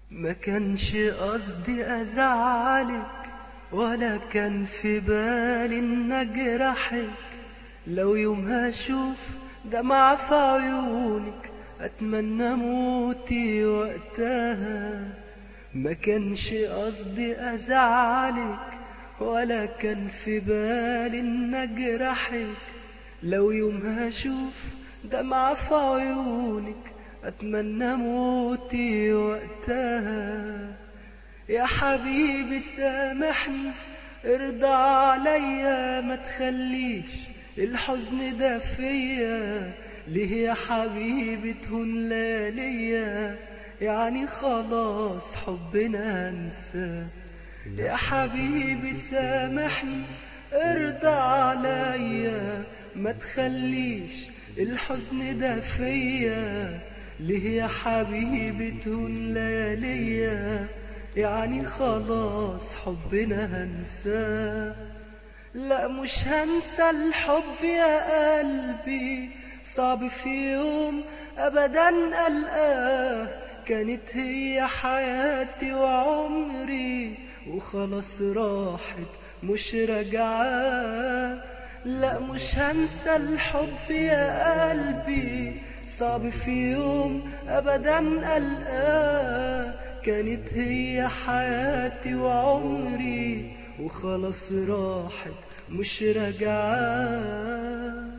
ما كانش قصدي أزعلك ولا كان في بالي إن أجرحك لو يوم هشوف دمع في عيونك أتمنى موتي وقتها ما كانش قصدي أزعلك ولا كان في بالي إن أجرحك لو يوم هشوف دمع في عيونك أتمنى موتي وقتها يا حبيبي سامحني ارضى عليا ما تخليش الحزن ده فيا ليه يا حبيبي تهون ليا يعني خلاص حبنا انسى يا حبيبي سامحني ارضى عليا ما تخليش الحزن ده فيا ليه يا حبيبي تهون لياليا يعني خلاص حبنا هنساه لا مش هنسى الحب يا قلبي صعب في يوم ابدا القاه كانت هي حياتي وعمري وخلاص راحت مش راجعه لا مش هنسى الحب يا قلبي صعب في يوم ابدا القاه كانت هي حياتي وعمري وخلاص راحت مش راجعه